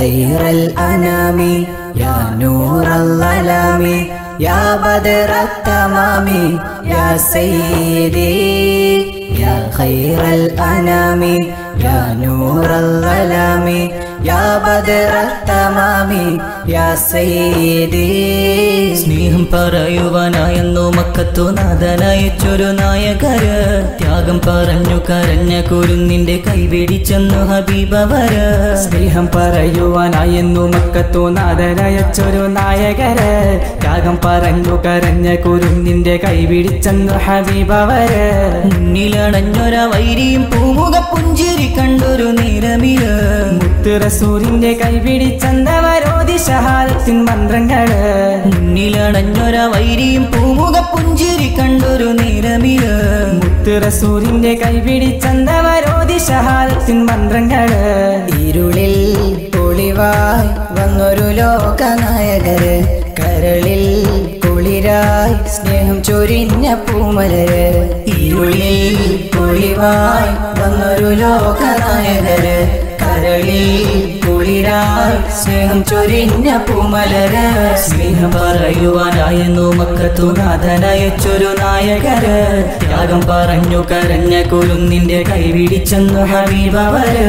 خير الأنام يا نور الظلام يا بدر التمام يا سيدي يا خير الأنام يا نور الظلام يا بدر التمام يا سيدي സ്നേഹം പറയുവാനായെന്നു മക്കത്തു നാഥനയച്ചൊരു നായകര് ത്യാഗം പറഞ്ഞു കരഞ്ഞ കുരുന്നിന്റെ കൈപിടിച്ചെന്നു ഹബീബവര് സ്നേഹം പറയുവാനായെന്നു മക്കത്തു നാദനയച്ചൊരു നായകര് ത്യാഗം പറഞ്ഞു കരഞ്ഞ കുരുന്നിന്റെ കൈപിടിച്ചെന്നു ഹബീബവര് മുന്നിലണഞ്ഞൊര വൈരിയും പൂമുഖ പുഞ്ചിരി കണ്ടൊരു നേരമില് മുത്ത് റസൂലിന്റെ കൈപിടിച്ചെന്നവരോധി ഷഹാദത്തിൻ മന്ത്രങ്ങള് മുന്നിലണഞ്ഞൊര വൈരിയും പൂമുഖ പുഞ്ചിരി കണ്ടൊരു നേരമില് മുത്ത് റസൂലിന്റെ കൈപിടിച്ചെന്നവരോധി ഷഹാദത്തിൻ മന്ത്രങ്ങള് ഇരുളിൽ ഒളിവായി വന്നൊരു ലോകനായകര് കരളിൽ കുളിരായി സ്നേഹം ചൊരിഞ്ഞ പൂമലര് ഇരുളിൽ ഒളിവായി വന്നൊരു ലോകനായകര് കരളിൽ കുളിരായി സ്നേഹം ചൊരിഞ്ഞ പൂമലര് സ്നേഹം പറയുവാനായെന്നു മക്കത്തു നാഥനയച്ചൊരു നായകര് ത്യാഗം പറഞ്ഞു കരഞ്ഞ കുരുന്നിന്റെ കൈപിടിച്ചെന്നു ഹബീബവര്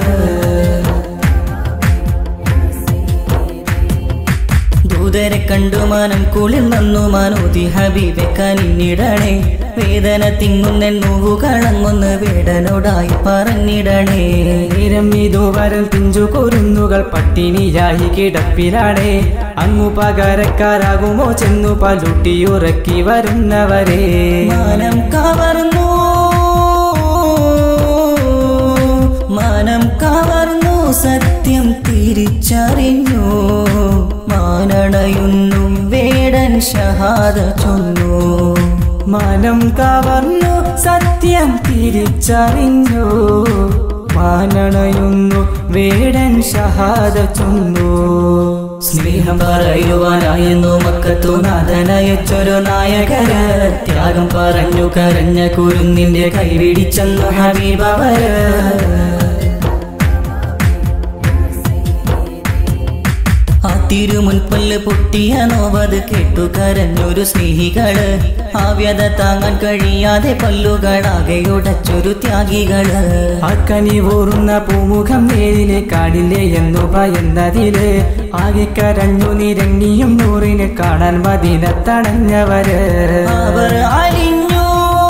ദൂതരെ കണ്ടു മനം കുളിർ നന്നു മനോതി ഹബീബെ കനിഞ്ഞിടണേ വേദന തിങ്ങുന്നെന്നു കളങ്ങുന്ന വേടനോടായി പറഞ്ഞിടണേ നേരം ഇതുവരൽ പിഞ്ചു കുരുന്നുകൾ പട്ടിണിയായി കിടപ്പിലാണേ അങ്ങു പകരക്കാരാകുമോ ചെന്നു പലുട്ടിയുറക്കി വരുന്നവരെ മാനം കവർന്നു മാനം കവർന്നു സത്യം തിരിച്ചറിഞ്ഞു മാനണയുന്നു വേടൻ ഷഹാദ ചൊന്നു മനം കവർന്നു സത്യം തിരിച്ചറിഞ്ഞു മാനണയുന്നു വേടൻ ഷഹാദ ചൊന്നു സ്നേഹം പറയുവാനായെന്നു മക്കത്തു നാഥനയച്ചൊരു നായകര് ത്യാഗം പറഞ്ഞു കരഞ്ഞ കുരുന്നിന്റെ കൈപിടിച്ചെന്നു ഹബീബവര് ആ തിരുമുൻപല്ല് പൊട്ടിയ നോവത് കേട്ടു കരഞ്ഞൊരു സ്നേഹികള് ആ വ്യത താങ്ങാൻ കഴിയാതെ പല്ലുകളാകെ ഉടച്ചൊരു ത്യാഗികള് അക്കനി ഊറുന്ന പൂമുഖം നേരിലെ കാടില്ലേ എന്നു ഭയന്നതില് ആകെ കരഞ്ഞു നിരങ്ങിയും നൂറിന് കാണാൻ മദീനത്തണഞ്ഞവര് അവർ അലിഞ്ഞു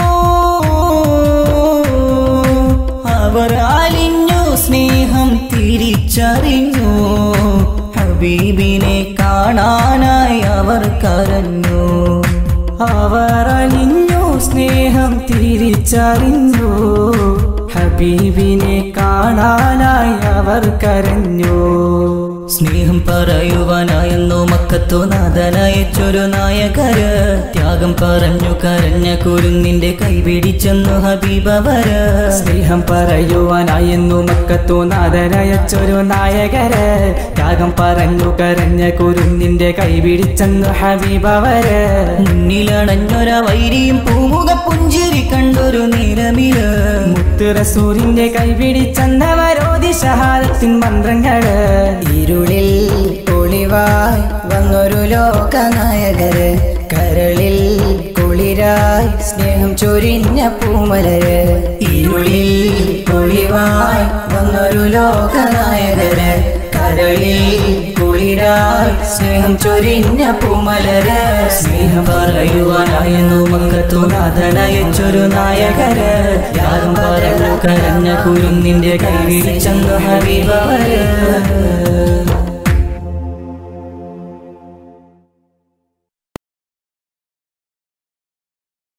അവർ അലിഞ്ഞു സ്നേഹം തിരിച്ചറിഞ്ഞു ഹബീബിനെ കാണാനായി അവർ കരഞ്ഞു അവർ അലിഞ്ഞു സ്നേഹം തിരിച്ചറിഞ്ഞു ഹബീബിനെ കാണാനായി അവർ കരഞ്ഞു സ്നേഹം പറയുവാനായെന്നു മക്കത്തു നാഥനയച്ചൊരു നായകര് ത്യാഗം പറഞ്ഞു കരഞ്ഞ കുരുന്നിന്റെ കൈപിടിച്ചെന്നു ഹബീബവര് സ്നേഹം പറയുവാനായെന്നു മക്കത്തു നാദനയച്ചൊരു നായകര് ത്യാഗം പറഞ്ഞു കരഞ്ഞ കുരുന്നിന്റെ കൈപിടിച്ചെന്നു ഹബീബവര് മുന്നിലണഞ്ഞൊര വൈരിയും പൂമുഖ പുഞ്ചിരി കണ്ടൊരു നേരമില് മുത്ത് റസൂലിന്റെ കൈപിടിച്ചെന്നവരോധി ഷഹാദത്തിൻ മന്ത്രങ്ങള് ഇരുളിൽ ഒളിവായി വന്നൊരു ലോകനായകര് കരളിൽ കുളിരായി സ്നേഹം ചൊരിഞ്ഞ പൂമലര് ഇരുളിൽ ഒളിവായി വന്നൊരു ലോകനായകര് കരളിൽ കുളിരായി സ്നേഹം ചൊരിഞ്ഞ പൂമലര് സ്നേഹം പറയുവാനായെന്നു മക്കത്തു നാഥനയച്ചൊരു നായകര് യാഗം പറഞ്ഞു കരഞ്ഞ കുരുന്നിന്റെ കൈവിടിച്ചെന്നു ഹബീബവര്